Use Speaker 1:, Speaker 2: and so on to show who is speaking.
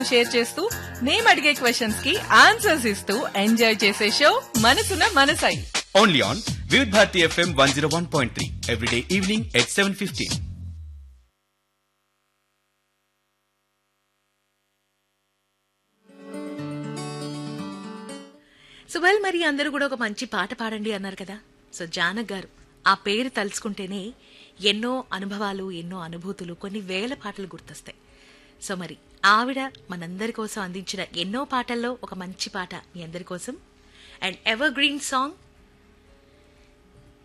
Speaker 1: share చేస్తూ మేము అడిగే క్వశ్చన్స్ కి ఆన్సర్స్ ఇస్తూ ఎంజాయ్ చేసే show Manasuna Manasai
Speaker 2: only on Vividh Bharati F M one zero one point three everyday evening at seven fifteen
Speaker 3: సుబల్ మరి అందరూ కూడా ఒక మంచి పాట పాడండి అన్నారు కదా సో జానక్ గారు ఆ పేరు తలుచుకుంటేనే ఎన్నో అనుభవాలు ఎన్నో అనుభూతులు కొన్ని వేల పాటలు గుర్తొస్తాయి సో మరి ఆవిడ మనందరి కోసం అందించిన ఎన్నో పాటల్లో ఒక మంచి పాట మీ అందరి కోసం అండ్ ఎవర్ గ్రీన్ సాంగ్